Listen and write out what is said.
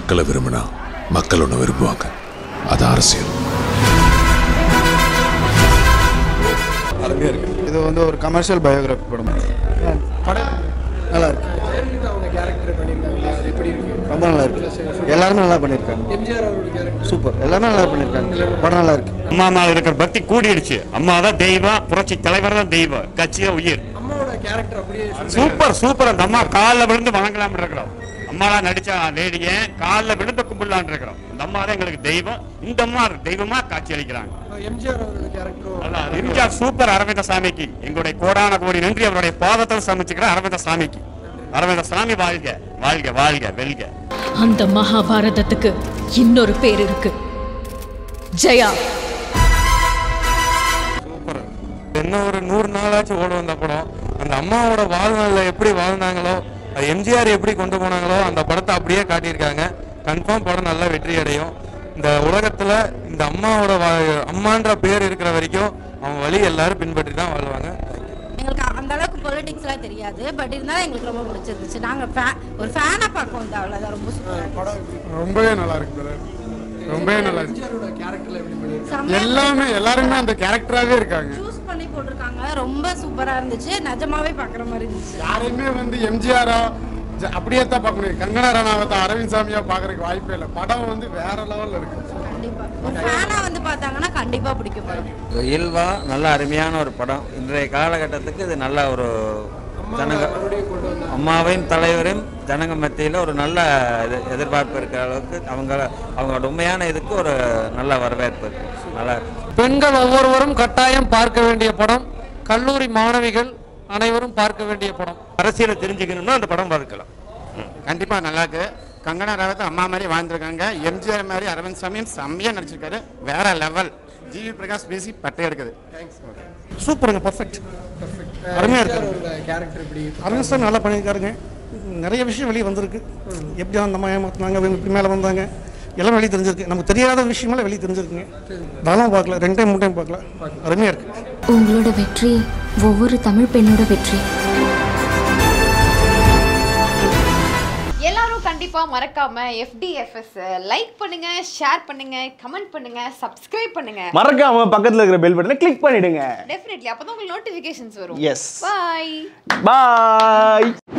மக்களை விரும்பினா மக்கள் ஒன்று விரும்புவாங்க அது அரசியல் இது வந்து ஒரு கமர்ஷியல் பயோகிராஃபி படம் படம் நல்லா இருக்கு ரொம்ப நல்லா இருக்கு எல்லாருமே நல்லா பண்ணியிருக்காங்க சூப்பர் எல்லாமே நல்லா பண்ணியிருக்காங்க படம் நல்லா இருக்கு அம்மா மேல இருக்கிற பக்தி கூடிடுச்சு அம்மா தான் தெய்வம் புரட்சி தலைவர் தான் தெய்வம் கட்சியா உயிர் சூப்பர் சூப்பர் அந்த அம்மா காலில் விழுந்து வணங்கலாம் இருக்கிறோம் அம்மாலாம் நடிச்ச லேடிய காலில் விழுந்து கும்பிடலான் இருக்கிறோம் இந்த அம்மா தான் எங்களுக்கு தெய்வம் இந்த அம்மா தெய்வமா காட்சி அளிக்கிறாங்க அதான், எம்ஜிஆர் சூப்பர் அரவிந்த சாமிக்கு எங்களுடைய கோடான கோடி நன்றி அவருடைய பாதத்தில் சமைச்சுக்கிற அரவிந்த சாமிக்கு அரவிந்த சாமி வாழ்க வாழ்க வாழ்க வெல்க அந்த மகாபாரதத்துக்கு இன்னொரு பேர் இருக்கு ஜெயா சூப்பர் என்ன ஒரு நூறு நாளாச்சும் ஓடும் அந்த படம் அந்த அம்மாவோட வாழ்நாளில் எப்படி வாழ்ந்தாங்களோ அது எம்ஜிஆர் எப்படி கொண்டு போனாங்களோ அந்த படத்தை அப்படியே காட்டியிருக்காங்க கன்ஃபார்ம் படம் நல்லா வெற்றி அடையும் இந்த உலகத்துல இந்த அம்மாவோட வா- அம்மான்ற பேர் இருக்கிற வரைக்கும் அவங்க வழி எல்லாரும் பின்பற்றி தான் வாழ்வாங்க எங்களுக்கு அந்த அளவுக்கு பொலிட்டிக்ஸ்லாம் தெரியாது பட் இருந்தாலும் எங்களுக்கு ரொம்ப பிடிச்சிருந்துச்சு நாங்க fan- ஒரு ஃபேனா பார்க்க வந்தோம் அவ்வளவுதான் ரொம்ப சூப்பரா ரொம்பவே நல்லா இருக்கு brother. ரொம்பவே நல்லா இருக்கு செம்மையா எல்லாமே எல்லாருமே அந்த கேரக்டராகவே இருக்காங்க சூஸ் பண்ணி போட்டிருக்காங்க ரொம்ப சூப்பரா இருந்துச்சு நிஜமாவே பார்க்குற மாதிரி இருந்துச்சு யாரையுமே வந்து எம்ஜிஆரா அப்படியே தான் பார்க்கணும் கங்கனா ரனாவை தான் அரவிந்த் சாமியா பார்க்கறதுக்கு வாய்ப்பே இல்லை படம் வந்து வேற லெவல்ல இருக்கு கண்டிப்பா ஒரு ஃபேனா வந்து பார்த்தாங்கன்னா கண்டிப்பா பிடிக்கும் படம் இயல்பா நல்ல அருமையான ஒரு படம் இன்றைய காலகட்டத்துக்கு இது நல்ல ஒரு ஜனங்க அம்மாவையும் தலைவரையும் ஜனங்க மத்தியில் ஒரு நல்ல எதி- எதிர்பார்ப்பு இருக்கிற அளவுக்கு அவங்க அவங்களோட உண்மையான இதுக்கு ஒரு நல்ல வரவேற்பு இருக்கு நல்லா இருக்கு பெண்கள் ஒவ்வொருவரும் கட்டாயம் பார்க்க வேண்டிய படம் கல்லூரி மாணவிகள் அனைவரும் பார்க்க வேண்டிய படம் அரசியலை தெரிஞ்சுக்கணும்னா அந்த படம் பார்க்கலாம் கண்டிப்பா நல்லா இருக்கு கங்கனா ரனாவத் அம்மா மாதிரி வாழ்ந்திருக்காங்க எம்ஜிஆர் மாதிரி அரவிந்த் சாமியும் செம்மையா நடிச்சிருக்காரு வேற லெவல் ஜிவி பிரகாஷ் பேசி பட்டை எடுக்குது சூப்பருங்க பர்ஃபெக்ட் அருமையாக இருக்கு அரவிந்த் சாமி நல்லா பண்ணியிருக்காருங்க நிறைய விஷயம் வெளியே வந்திருக்கு எப்படி அந்த அம்மா ஏமாத்தினாங்க இவங்க இப்படி மேலே வந்தாங்க எல்லாம் வெளியே தெரிஞ்சிருக்கு நமக்கு தெரியாத விஷயமெல்லாம் வெளியே தெரிஞ்சிருக்குங்க தாராளமாக பார்க்கல ரெண்டு டைம் மூணு டைம் பார்க்கல அருமையாக இருக்கு உங்களோட வெற்றி ஒவ்வொரு தமிழ் பெண்ணோட வெற்றி எல்லாரும் கண்டிப்பா மறக்காம எஃப்டிஎஃப்எஸ் லைக் பண்ணுங்க ஷேர் பண்ணுங்க கமெண்ட் பண்ணுங்க சப்ஸ்கிரைப் பண்ணுங்க மறக்காம பக்கத்துல இருக்கிற பெல் பட்டனை கிளிக் பண்ணிடுங்க டெஃபினெட்லி அப்பதான் உங்களுக்கு நோட்டிபிகேஷன்ஸ் வரும் Yes. பாய் பாய்